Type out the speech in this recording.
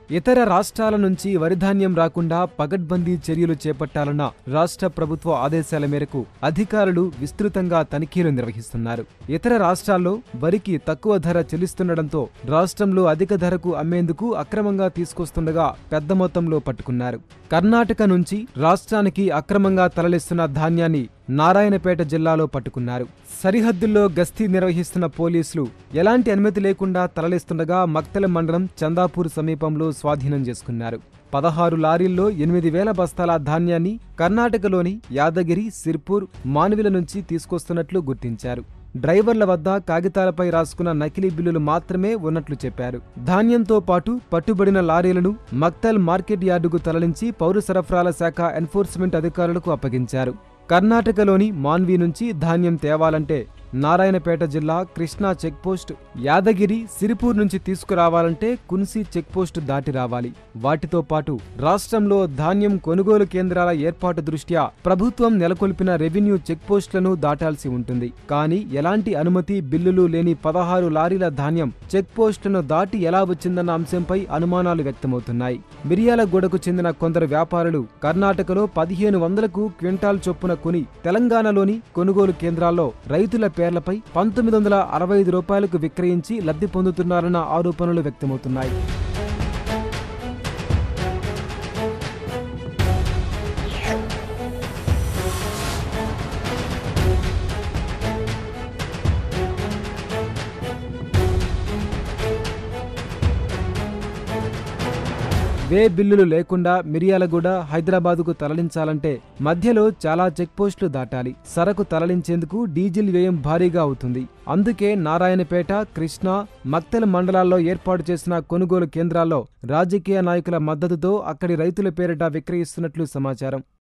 ఇతర రాష్ట్రాల నుంచి వరిధాన్యం రాకుండా పగడ్బందీ చర్యలు చేపట్టాలన్న రాష్ట్ర ప్రభుత్వ ఆదేశాల మేరకు అధికారులు విస్తృతంగా తనిఖీలు నిర్వహిస్తున్నారు ఇతర రాష్ట్రాల్లో వరికి తక్కువ ధర చెల్లిస్తుండటంతో రాష్ట్రంలో అధిక ధరకు అమ్మేందుకు అక్రమంగా తీసుకొస్తుండగా పెద్ద మొత్తంలో పట్టుకున్నారు కర్ణాటక నుంచి రాష్ట్రానికి అక్రమంగా తరలిస్తున్న ధాన్యాన్ని నారాయణపేట జిల్లాలో పట్టుకున్నారు సరిహద్దుల్లో గస్తీ నిర్వహిస్తున్న పోలీసులు ఎలాంటి అనుమతి లేకుండా తరలిస్తుండగా మక్తల మండలం చందాపూర్ సమీపంలో స్వాధీనం చేసుకున్నారు పదహారు లారీల్లో ఎనిమిది వేల బస్తాల ధాన్యాన్ని కర్ణాటకలోని యాదగిరి సిర్పూర్ మానవిల నుంచి తీసుకొస్తున్నట్లు గుర్తించారు డ్రైవర్ల వద్ద కాగితాలపై రాసుకున్న నకిలీ బిల్లులు మాత్రమే ఉన్నట్లు చెప్పారు ధాన్యంతో పాటు పట్టుబడిన లారీలను మక్తల్ మార్కెట్ యార్డుకు తరలించి పౌర సరఫరాల శాఖ ఎన్ఫోర్స్మెంట్ అధికారులకు అప్పగించారు కర్ణాటకలోని మాన్వి నుంచి ధాన్యం తేవాలంటే నారాయణపేట జిల్లా కృష్ణా చెక్పోస్ట్ యాదగిరి సిరిపూర్ నుంచి తీసుకురావాలంటే కున్సి చెక్పోస్ట్ దాటి రావాలి వాటితో పాటు రాష్ట్రంలో ధాన్యం కొనుగోలు కేంద్రాల ఏర్పాటు దృష్ట్యా ప్రభుత్వం నెలకొల్పిన రెవెన్యూ చెక్పోస్టులను దాటాల్సి ఉంటుంది కానీ ఎలాంటి అనుమతి బిల్లులు లేని పదహారు లారీల ధాన్యం చెక్పోస్టులను దాటి ఎలా వచ్చిందన్న అంశంపై అనుమానాలు వ్యక్తమవుతున్నాయి మిరియాలగూడకు చెందిన కొందరు వ్యాపారులు కర్ణాటకలో పదిహేను వందలకు క్వింటాల్ చొప్పున కొని తెలంగాణలోని కొనుగోలు కేంద్రాల్లో రైతుల పేర్లపై పంతొమ్మిది వందల అరవై ఐదు రూపాయలకు విక్రయించి లబ్ధి పొందుతున్నారన్న ఆరోపణలు వ్యక్తమవుతున్నాయి వే బిల్లులు లేకుండా మిరియాలగూడ హైదరాబాదుకు తరలించాలంటే మధ్యలో చాలా చెక్పోస్టులు దాటాలి సరకు తరలించేందుకు డీజిల్ వ్యయం భారీగా అవుతుంది అందుకే నారాయణపేట కృష్ణా మక్తల మండలాల్లో ఏర్పాటు చేసిన కొనుగోలు కేంద్రాల్లో రాజకీయ నాయకుల మద్దతుతో అక్కడి రైతుల పేరిట విక్రయిస్తున్నట్లు సమాచారం